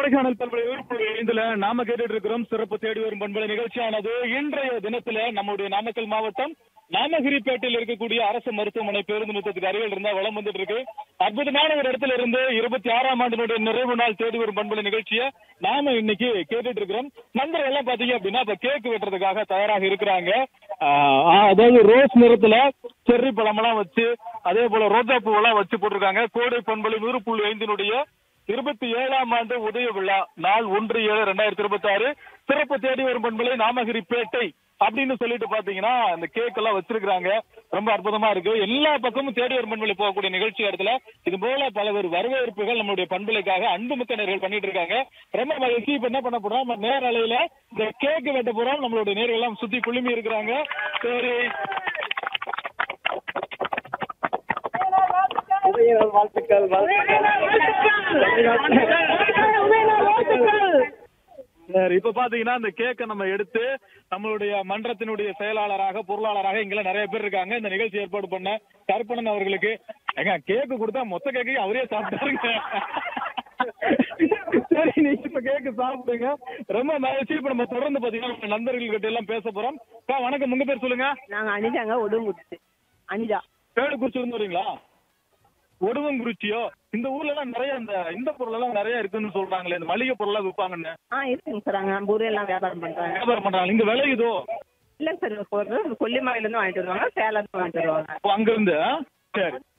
கொடைக்கானல் பண்பலை உறுப்பு ஐந்துல நாம கேட்டுட்டு இருக்கிறோம் சிறப்பு தேடி வரும் பண்பலை நிகழ்ச்சியானது இன்றைய தினத்துல நம்முடைய நாமக்கல் மாவட்டம் நாமகிரிப்பேட்டையில் இருக்கக்கூடிய அரசு மருத்துவமனை பேருந்து நிறுத்தத்துக்கு அருகில் இருந்தா வளம் வந்துட்டு இருக்கு அற்புதமான ஒரு இடத்துல இருந்து இருபத்தி ஆறாம் ஆண்டினுடைய நிறைவு நாள் தேடி வரும் பண்பலை நிகழ்ச்சியை நாம இன்னைக்கு கேட்டுட்டு இருக்கிறோம் நண்பர்கள் எல்லாம் பாத்தீங்க அப்படின்னா இப்ப கேக் வெட்டுறதுக்காக தயாராக இருக்கிறாங்க ஆஹ் அதாவது ரோஸ் நிறத்துல செர்ரி பழமெல்லாம் வச்சு அதே போல ரோஜா பூவெல்லாம் வச்சு போட்டிருக்காங்க கோடை பண்பலை நூறு புள்ளி ஐந்தினுடைய இருபத்தி ஏழாம் ஆண்டு உதய விழா நாள் ஒன்று ஏழு ரெண்டாயிரத்தி இருபத்தி ஆறு சிறப்பு தேடி வரும் பண்பலை நாமகிரி பேட்டை அப்படின்னு சொல்லிட்டு பாத்தீங்கன்னா அந்த கேக் எல்லாம் வச்சிருக்காங்க ரொம்ப அற்புதமா இருக்கு எல்லா பக்கமும் தேடி வரும் பண்பலை போகக்கூடிய நிகழ்ச்சி இடத்துல இது போல பலவர் வரவேற்புகள் நம்மளுடைய பண்பலைக்காக அன்புமிக்க நேர்கள் பண்ணிட்டு இருக்காங்க ரொம்ப மகிழ்ச்சி இப்ப என்ன பண்ண போறோம் நம்ம நேர அலையில இந்த கேக் வெட்ட போறோம் நம்மளுடைய நேர்கள் எல்லாம் சுத்தி குழுமி இருக்கிறாங்க சரி வாழ்த்துக்கள் சரி இப்ப பாத்தீங்கன்னா இந்த கேக்கை நம்ம எடுத்து நம்மளுடைய மன்றத்தினுடைய செயலாளராக பொருளாளராக இங்கெல்லாம் நிறைய பேர் இருக்காங்க இந்த நிகழ்ச்சி ஏற்பாடு பண்ண கருப்பணன் அவர்களுக்கு ஏங்க கேக்கு கொடுத்தா மொத்த கேக்கையும் அவரே சாப்பிட்டாருங்க சரி நீங்க இப்ப கேக்கு சாப்பிடுங்க ரொம்ப மகிழ்ச்சி இப்ப நம்ம தொடர்ந்து பாத்தீங்கன்னா நம்ம நண்பர்கள் கிட்ட எல்லாம் பேச போறோம் அக்கா, வணக்கம் உங்க பேர் சொல்லுங்க நாங்க அனிதாங்க உடம்புச்சு அனிதா பேடுக்குறிச்சி இருந்து வரீங்களா ஒடுவங்குறிச்சியோ இந்த ஊர்ல எல்லாம் நிறைய இந்த இந்த பொருள் எல்லாம் நிறைய இருக்குன்னு சொல்றாங்களே இந்த மளிகை பொருள் எல்லாம் விற்பாங்கன்னு ஆ இருக்குங்க சார் அங்க நம்ம ஊர்ல எல்லாம் வியாபாரம் பண்றாங்க வியாபாரம் பண்றாங்க இங்க விளையுதோ இல்ல சார் போறது கொல்லிமலையில இருந்து வாங்கிட்டு வருவாங்க சேலம் இருந்து வாங்கிட்டு வருவாங்க ஓ, அங்க இருந்து ஆ? சரி